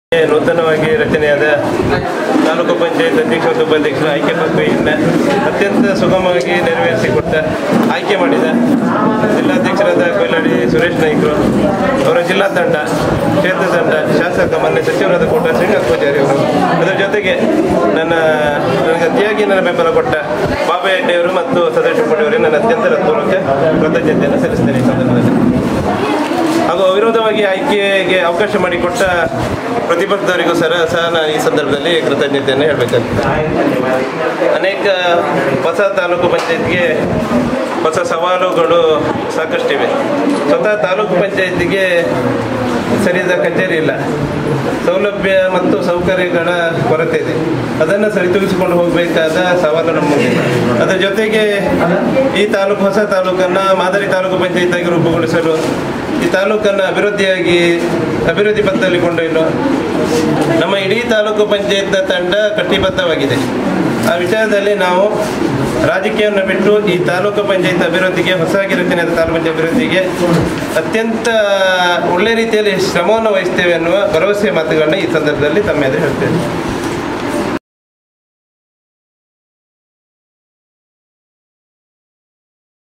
ನೂತನವಾಗಿ ರಚನೆಯಾದ ತಾಲೂಕು ಪಂಚಾಯತ್ ಅಧ್ಯಕ್ಷ ಮತ್ತು ಉಪಾಧ್ಯಕ್ಷರ ಆಯ್ಕೆ ಪ್ರಕ್ರಿಯೆಯನ್ನು ಅತ್ಯಂತ ಸುಗಮವಾಗಿ ನೆರವೇರಿಸಿಕೊಟ್ಟ ಆಯ್ಕೆ ಮಾಡಿದ ಜಿಲ್ಲಾಧ್ಯಕ್ಷರಾದ ಕೊಯ್ಲಾಡಿ ಸುರೇಶ್ ನಾಯ್ಕರು ಅವರ ಜಿಲ್ಲಾ ತಂಡ ಕ್ಷೇತ್ರ ತಂಡ ಶಾಸಕ ಮಾನ್ಯ ಸಚಿವರಾದ ಕೋಟ ಶ್ರೀನಿವಾಸ ಪೂಜಾರಿ ಅವರು ಅದರ ಜೊತೆಗೆ ನನ್ನ ನನಗೆ ಅತಿಯಾಗಿ ನನ್ನ ಬೆಂಬಲ ಕೊಟ್ಟ ಬಾಬಾ ಅವರು ಮತ್ತು ಸದಾಶಿವ ಪುಡಿ ಅವರಿಗೆ ನನ್ನ ಅತ್ಯಂತ ಹೃತ್ಪೂರ್ವಕ ಕೃತಜ್ಞತೆಯನ್ನು ಸಲ್ಲಿಸ್ತೇನೆ ಈ ಸಂದರ್ಭದಲ್ಲಿ ಹಾಗೂ ಅವಿರೋಧವಾಗಿ ಆಯ್ಕೆಗೆ ಅವಕಾಶ ಮಾಡಿಕೊಟ್ಟ ಪ್ರತಿಪಕ್ಷದವರಿಗೂ ಸಹ ಸಹ ನಾನು ಈ ಸಂದರ್ಭದಲ್ಲಿ ಕೃತಜ್ಞತೆಯನ್ನು ಹೇಳಬೇಕಾಗ್ತದೆ ಅನೇಕ ಹೊಸ ತಾಲೂಕು ಪಂಚಾಯತ್ಗೆ ಹೊಸ ಸವಾಲುಗಳು ಸಾಕಷ್ಟಿವೆ ಸ್ವತಃ ತಾಲೂಕು ಪಂಚಾಯತಿಗೆ ಸರಿಯಾದ ಕಚೇರಿ ಇಲ್ಲ ಸೌಲಭ್ಯ ಮತ್ತು ಸೌಕರ್ಯಗಳ ಕೊರತೆ ಇದೆ ಅದನ್ನು ಸರಿತೂಗಿಸಿಕೊಂಡು ಹೋಗಬೇಕಾದ ಸವಾಲು ನಮ್ಮ ಮುಂದಿದೆ ಅದರ ಜೊತೆಗೆ ಈ ತಾಲೂಕು ಹೊಸ ತಾಲೂಕನ್ನು ಮಾದರಿ ತಾಲೂಕು ಪಂಚಾಯತ್ ಆಗಿ ರೂಪುಗೊಳಿಸಲು ಈ ತಾಲೂಕನ್ನು ಅಭಿವೃದ್ಧಿಯಾಗಿ ಅಭಿವೃದ್ಧಿ ಪಥದಲ್ಲಿ ಕೊಂಡೊಯ್ಯಲು ನಮ್ಮ ಇಡೀ ತಾಲೂಕು ಪಂಚಾಯತ್ನ ತಂಡ ಕಟ್ಟಿಬದ್ಧವಾಗಿದೆ ಆ ವಿಚಾರದಲ್ಲಿ ನಾವು ರಾಜಕೀಯವನ್ನು ಬಿಟ್ಟು ಈ ತಾಲೂಕು ಪಂಚಾಯತ್ ಅಭಿವೃದ್ಧಿಗೆ ಹೊಸದಾಗಿ ರಚನೆಯಾದ ತಾಲೂಕು ಪಂಚಾಯತ್ ಅಭಿವೃದ್ಧಿಗೆ ಅತ್ಯಂತ ಒಳ್ಳೆ ರೀತಿಯಲ್ಲಿ ಶ್ರಮವನ್ನು ವಹಿಸ್ತೇವೆ ಅನ್ನುವ ಭರವಸೆ ಮಾತುಗಳನ್ನ ಈ ಸಂದರ್ಭದಲ್ಲಿ ತಮ್ಮ ಎದುರು ಹೇಳ್ತೇವೆ